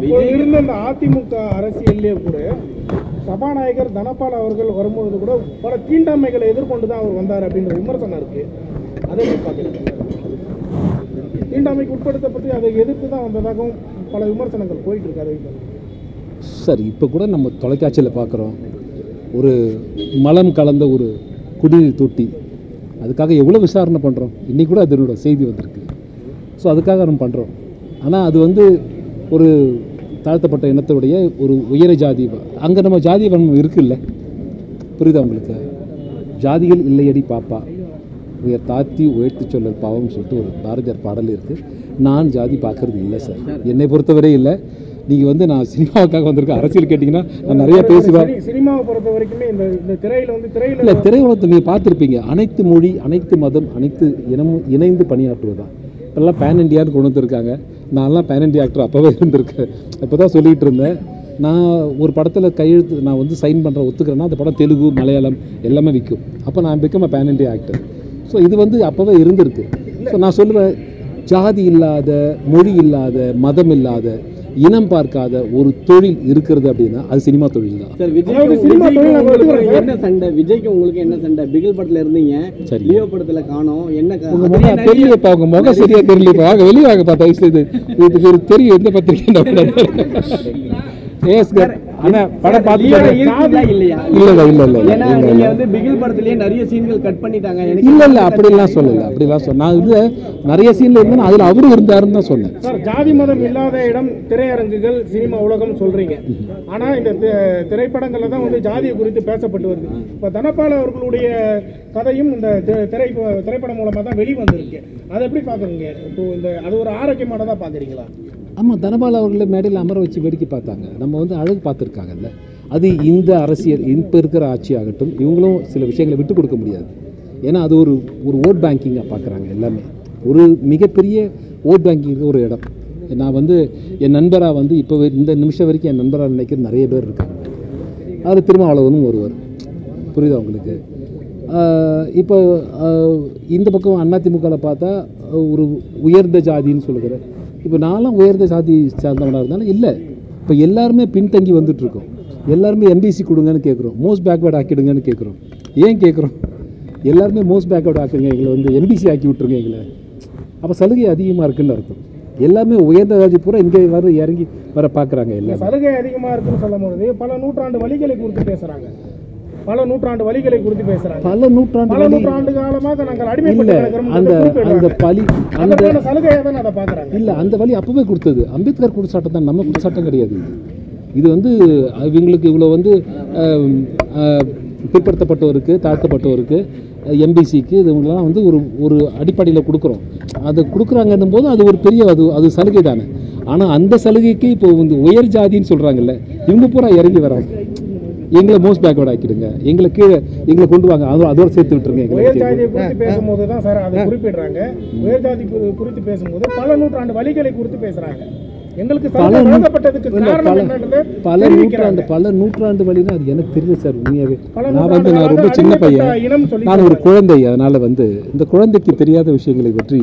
அப்போது இருந்த இந்த அதிமுக அரசியல்லே கூட சபாநாயகர் தனபால் அவர்கள் வரும்பொழுது கூட பல தீண்டாமைகளை எதிர்கொண்டு தான் அவர் வந்தார் அப்படின்ற விமர்சனம் இருக்கு அதை எப்படி பார்க்குறீங்க தீண்டாமைக்கு உட்படுத்தப்பட்டு அதை எதிர்த்து தான் வந்ததாகவும் பல விமர்சனங்கள் போயிட்டு இருக்கு அதை சார் இப்போ கூட நம்ம தொலைக்காட்சியில் பார்க்குறோம் ஒரு மலம் கலந்த ஒரு குடிநீர் தொட்டி அதுக்காக எவ்வளோ விசாரணை பண்ணுறோம் இன்றைக்கி கூட அதனோட செய்தி வந்திருக்கு ஸோ அதுக்காக நம்ம பண்ணுறோம் ஆனால் அது வந்து ஒரு தாழ்த்தப்பட்ட இனத்துடைய ஒரு உயர ஜாதி அங்கே நம்ம ஜாதி வன்மம் இருக்குல்ல புரியுதா உங்களுக்கு ஜாதிகள் இல்லையடி பாப்பா உயர் தாத்தி உயர்த்தி சொல்லல் பாவம்னு சொல்லிட்டு ஒரு பாரதியார் பாடல் இருக்குது நான் ஜாதி பார்க்கறது இல்லை சார் என்னை பொறுத்தவரை இல்லை நீங்கள் வந்து நான் சினிமாவுக்காக வந்திருக்கேன் அரசியல் கேட்டிங்கன்னா நான் நிறைய பேசுவேன் சினி- சினிமாவை பொறுத்த வரைக்குமே இந்த இந்த திரையில வந்து திரையில இல்லை திரையுலகத்தை நீங்கள் பார்த்துருப்பீங்க அனைத்து மொழி அனைத்து மதம் அனைத்து இனமும் இணைந்து பணியாற்றுவதுதான் இப்போல்லாம் பேன் இண்டியான்னு கொண்டு வந்திருக்காங்க நான்லாம் பேன் இண்டியா ஆக்டர் அப்போவே இருந்திருக்கேன் இப்போ தான் சொல்லிகிட்டு இருந்தேன் நான் ஒரு படத்தில் கையெழுத்து நான் வந்து சைன் பண்ணுற ஒத்துக்கிறேன்னா அந்த படம் தெலுங்கு மலையாளம் எல்லாமே விற்கும் அப்போ நான் become pan India actor so இது வந்து அப்போவே இருந்திருக்கு ஸோ நான் சொல்லுவேன் ஜாதி இல்லாத மொழி இல்லாத மதம் இல்லாத இனம் பார்க்காத ஒரு தொழில் இருக்கிறது அப்படின்னா அது சினிமா தொழில் தான் சார் விஜய் அதாவது சினிமா விஜய்க்கு தொழில் உங்களுக்கு வந்து என்ன சண்டை விஜய்க்கு உங்களுக்கு என்ன சண்டை பிகில் படத்துல இருந்தீங்க சரி. லியோ படத்துல காணோம் என்ன க- உங்க அதுலயே முகம் நிறைய- தெரியலப்பா உங்க முகம் சரியா தெரியலப்பா வாங்க வெளியே வாங்க பார்த்தா செய்து இதுக்கு ஒரு தெரியும் எந்த பத்திரிக்கை ஏஸ் ஆனா படம் லியோல பார்த்து இருக்குங்களா இல்லையா இல்ல இல்ல இல்ல இல்ல ஏன்னா இல்ல நீங்க இல்ல வந்து பிகில் படத்துலயே நிறைய சீன்கள் கட் பண்ணிட்டாங்க எனக்கு இல்ல இல்ல அப்படிலாம் சொல்லல அப்படிலாம் சொன்ன நான் இது நிறைய சீன்ல இருந்தேன் அதுல அவரும் இருந்தாருன்னு தான் சொன்னேன் சார் ஜாதி மதம் இல்லாத இடம் திரையரங்குகள் சினிமா உலகம் சொல்றீங்க ஆனா இந்த தி- திரைப்படங்கள்ல தான் வந்து ஜாதியை குறித்து பேசப்பட்டு வருது இப்ப தனபால் அவர்களுடைய கதையும் இந்த தி- திரை திரைப்படம் மூலமா தான் வெளிவந்திருக்கு அதை எப்படி பாக்குறீங்க இப்போ இந்த அது ஒரு ஆரோக்கியமானதா பாக்குறீங்களா ஆமா தனபால் அவர்களை மேடையில் அமர வச்சு வேடிக்கை பார்த்தாங்க நம்ம வந்து அழகு பார்த்துருக்காங்கல்ல அது இந்த அரசியல் இப்போ இருக்கிற ஆட்சி ஆகட்டும் இவங்களும் சில விஷயங்களை விட்டு கொடுக்க முடியாது ஏன்னா அது ஒரு ஒரு ஓட் பேங்கிங்காக பார்க்குறாங்க எல்லாமே ஒரு மிகப்பெரிய ஓட் பேங்கிங் ஒரு இடம் நான் வந்து என் நண்பராக வந்து இப்போ இந்த நிமிஷம் வரைக்கும் என் நண்பராக நினைக்கிற நிறைய பேர் இருக்காங்க அதில் திருமாவளவனும் ஒருவர் புரியுதா உங்களுக்கு ஆஹ் இப்போ ஆஹ் இந்த பக்கம் அதிமுகவில் பார்த்தா ஆஹ் ஒரு உயர்ந்த ஜாதின்னு சொல்லுகிற இப்போ நான்லாம் உயர்ந்த ஜாதி சார்ந்தவனாக இருந்தாலும் இல்லை இப்போ எல்லாருமே பின்தங்கி வந்துட்டு இருக்கோம் எல்லாருமே எம்பிசி கொடுங்கன்னு கேட்குறோம் மோஸ்ட் பேக்வேர்ட் ஆக்கிடுங்கன்னு கேட்குறோம் ஏன் கேட்குறோம் எல்லாருமே மோஸ்ட் பேக்வேர்ட் ஆக்குங்க எங்களை வந்து எம்பிசி ஆக்கி விட்ருங்க எங்களை அப்போ சலுகை அதிகமாக இருக்குன்னு அர்த்தம் எல்லாமே உயர்ந்த ஜாதி பூரா இங்கே வர இறங்கி வர பார்க்குறாங்க இந்த எல்லாமே சலுகை அதிகமா இருக்குன்னு சொல்லும் பொழுது பல நூற்றாண்டு வழிகளை குறித்து பேசுறாங்க பல நூற்றாண்டு வழிகளை குறித்து பேசுறாங்க பல நூற்றாண்டு பல வழி- நூற்றாண்டு காலமாக நாங்கள் அடிமைப்பட்டு இல்ல கிடக்கிறோம் அந்த குறிப்பிடுறாங்க. அந்த பலி அந்த அதற்கான சலுகையை தான் அதை பாக்குறாங்க இல்லை அந்த வழி அப்போவே கொடுத்தது அம்பேத்கர் கொடுத்த சட்டம் தான் நம்ம கொடுத்த சட்டம் கிடையாது இது இது வந்து இவங்களுக்கு இவ்வளோ வந்து ஆம், ஆ, பிற்படுத்தப்பட்டவருக்கு தாழ்த்தப்பட்டவருக்கு எம்பிசிக்கு இதுவங்களாம் வந்து ஒரு ஒரு அடிப்படையில் கொடுக்குறோம் அது கொடுக்குறாங்கன்னும் போது அது ஒரு பெரிய அது அது சலுகை தானே ஆனால் அந்த சலுகைக்கு இப்போ வந்து உயர் ஜாதின்னு சொல்கிறாங்கல்ல இவங்க பூரா இறங்கி வராங்க எங்களை மோஸ்ட் பேக்வர்ட் ஆக்கிடுங்க எங்களை கீழே எங்களை கொண்டு வாங்க அதோட அதோட சேர்த்து விட்டுருங்க எங்களை உயர் ஜாதியை குறித்து பேசும்போது தான் சார் அதை குறிப்பிடுறாங்க உயர் ஜாதி குறி- குறித்து பேசும்போது பல நூற்றாண்டு வழிகளை குறித்து பேசுறாங்க எங்களுக்கு பல சலுகை நூ- வழங்கப்பட்டதுக்கு இல்ல, காரணம் பல என்னன்றதை பல தெரிவிக்கிறாங்க. நூற்றாண்டு பல நூற்றாண்டு வழினா அது எனக்கு தெரியல சார் உண்மையாவே பல நான் வந்து நான் ரொம்ப நூற்றாண்டு சின்ன அடிமைப்பட்ட பையன் இனம் சொல்லி நான் ஒரு குழந்தை அதனால வந்து இந்த குழந்தைக்கு தெரியாத விஷயங்களை பற்றி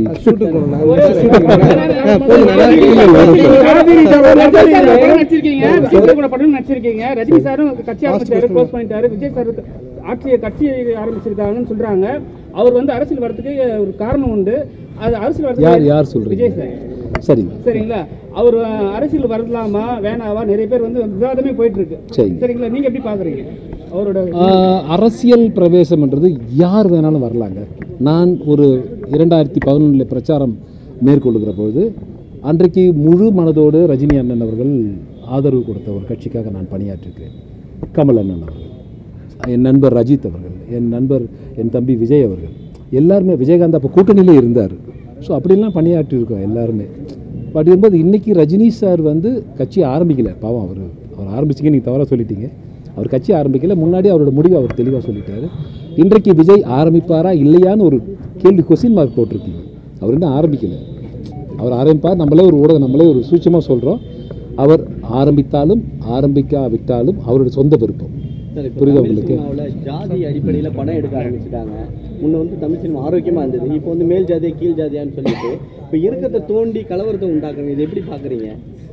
ஜாதி ரீதியாக ஜாதி ரீதியாக நடிச்சிருக்கீங்க விஜய் சார் கூட படம் நடிச்சிருக்கீங்க ரஜினி சாரும் கட்சி ஆரம்பிச்சாரு க்ளோஸ் பண்ணிட்டாரு விஜய் சார் ஆட்சியை கட்சி ஆரம்பிச்சிருக்காங்கன்னு சொல்றாங்க அவர் வந்து அரசியல் வரதுக்கு ஒரு காரணம் உண்டு அது அரசியல் யார் வரதுக்கு யார் சொல்றீங்க விஜய் சார் சரிங்க சரிங்களா அவர் அஹ், அரசியல் வரலாமா வேணாவா நிறைய பேர் வந்து விவாதமே போயிட்டு இருக்கு சரிங்க சரிங்களா நீங்க எப்படி பாக்குறீங்க அவரோட ஆஹ், அரசியல் பிரவேசம்ன்றது யார் வேணாலும் வரலாங்க நான் ஒரு இரண்டாயிரத்தி பதினொன்றில் பிரச்சாரம் மேற்கொள்ளுகிற பொழுது அன்றைக்கு முழு மனதோடு ரஜினி அண்ணன் அவர்கள் ஆதரவு கொடுத்த ஒரு கட்சிக்காக நான் பணியாற்றிருக்கிறேன் கமல் அண்ணன் அவர்கள் என் நண்பர் ரஜித் அவர்கள் என் நண்பர் என் தம்பி விஜய் அவர்கள் எல்லாருமே விஜயகாந்த் அப்போ கூட்டணியிலே இருந்தார் ஸோ அப்படிலாம் பணியாற்றியிருக்கோம் எல்லாருமே பட் இருக்கும்போது இன்றைக்கி ரஜினி சார் வந்து கட்சி ஆரம்பிக்கல பாவம் அவர் அவர் ஆரம்பிச்சிங்க நீங்கள் தவறாக சொல்லிட்டீங்க அவர் கட்சி ஆரம்பிக்கல முன்னாடி அவரோட முடிவை அவர் தெளிவாக சொல்லிட்டாரு இன்றைக்கு விஜய் ஆரம்பிப்பாரா இல்லையான்னு ஒரு கேள்வி கொஸ்டின் மார்க் போட்டிருக்கீங்க அவர் இன்னும் ஆரம்பிக்கல அவர் ஆரம்பிப்பார் நம்மளே ஒரு ஊடகம் நம்மளே ஒரு சூட்சமாக சொல்கிறோம் அவர் ஆரம்பித்தாலும் ஆரம்பிக்காவிட்டாலும் அவரோட சொந்த விருப்பம் சார் இப்போ புரியுதா தமிழ் உங்களுக்கு? சினிமாவுல ஜாதி அடிப்படையில படம் எடுக்க ஆரம்பிச்சிட்டாங்க முன்ன வந்து தமிழ் சினிமா ஆரோக்கியமா இருந்தது இப்போ வந்து மேல் ஜாதியா கீழ் ஜாதியான்னு சொல்லிட்டு இப்போ இருக்கிறத தோண்டி கலவரத்தை உண்டாக்குறீங்க இது எப்படி பாக்குறீங்க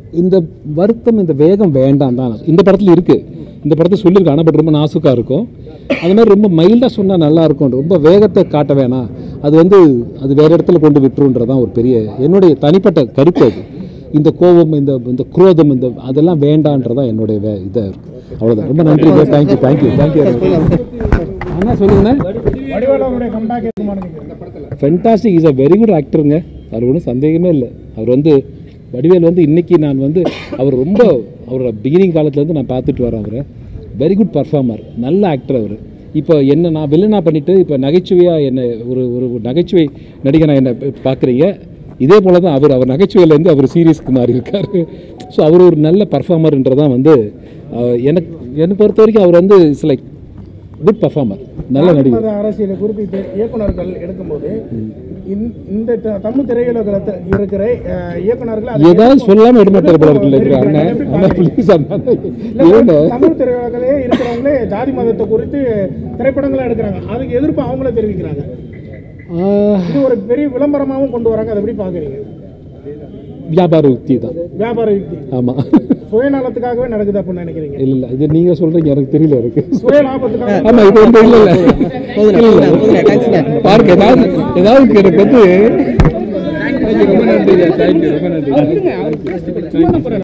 இந்த வருத்தம் இந்த வேகம் வேண்டாம் தான் இந்த படத்தில் இருக்குது இந்த படத்தை சொல்லியிருக்கேன் ஆனால் பட் ரொம்ப நாசுக்காக இருக்கும் அது மாதிரி ரொம்ப மைல்டாக சொன்னால் நல்லா இருக்கும் ரொம்ப வேகத்தை காட்ட வேணாம் அது வந்து அது வேற இடத்துல கொண்டு விட்டுருன்றதான் ஒரு பெரிய என்னுடைய தனிப்பட்ட கருத்து அது இந்த கோபம் இந்த இந்த குரோதம் இந்த அதெல்லாம் வேண்டான்றதான் என்னுடைய வே இதாக இருக்கும் அவ்வளோதான் ரொம்ப நன்றி தேங்க்யூ தேங்க்யூ தேங்க்யூ என்ன சொல்லுங்கண்ணே வடிவேலு அவருடைய கம்பேக் இருக்குமான்னு கேட்குறேன் fantastic is a very good ஆக்டருங்க அவர் ஒன்றும் சந்தேகமே இல்லை அவர் வந்து வடிவேல் வந்து இன்னைக்கு நான் வந்து அவர் ரொம்ப அவரோட பிகினிங் காலத்துலேருந்து நான் பார்த்துட்டு வரேன் அவரை வெரி குட் பர்ஃபார்மர் நல்ல ஆக்டர் அவர் இப்போ என்ன நான் வில்லனா பண்ணிட்டு இப்போ நகைச்சுவையாக என்ன ஒரு ஒரு நகைச்சுவை நடிகனை என்ன பார்க்குறீங்க இதே போல தான் அவர் அவர் நகைச்சுவையிலேருந்து அவர் சீரியஸ்க்கு மாறி இருக்கார் ஸோ அவர் ஒரு நல்ல பர்ஃபார்மர்ன்றதான் வந்து அஹ், எனக்கு என்னை பொறுத்த வரைக்கும் அவர் வந்து இட்ஸ் லைக் குட் பர்ஃபார்மர் நல்ல நடிகர் மத அரசியலை குறித்து இயக்குனர்கள் எடுக்கும்போது இந்த- இந்த த- தமிழ் திரையுலகத்தில் இருக்கிற அஹ், இயக்குனர்கள் அதை ஏதாவது எதிர்ப்பு- சொல்லாம விட மாட்டார் போல எதிர்ப்பு இருக்குல்ல தெரிவிக்கிறாங்க. அண்ணன் எப்படி அண்ணா பார்க்கறீங்க? ப்ளீஸ் அண்ணா இல்ல, ஏன்னு தமிழ் திரையுலகிலே இருக்கிறவங்களே ஜாதி மதத்தை குறித்து திரைப்படங்களை எடுக்கிறாங்க அதுக்கு எதிர்ப்பு அவங்களே தெரிவிக்கிறாங்க இது ஒரு பெரிய விளம்பரமாகவும் கொண்டு வராங்க அதை எப்படி பார்க்குறீங்க வியாபார யுக்தி தான் வியாபார யுக்தி ஆமாம் சுயநலத்துக்காகவே நடக்குது அப்படின்னு நினைக்கிறீங்க இல்லை இல்லை இது நீங்கள் சொல்கிறீங்க எனக்கு தெரியல இருக்கு சுய லாபத்துக்காக ஆமாம் இது வந்து இல்லை இல்லை போதுண்ணே, இல்லை போதுண்ணே, தேங்க்ஸ்ண்ணே. பாருங்க ஏதாவது ஏதாவது எனக்கு வந்து ரொம்ப நன்றி தேங்க்யூ ரொம்ப நன்றி அவர் இருங்க, அவர் பேசிட்டு போயிட்டு சும்மா தான் போறாரு.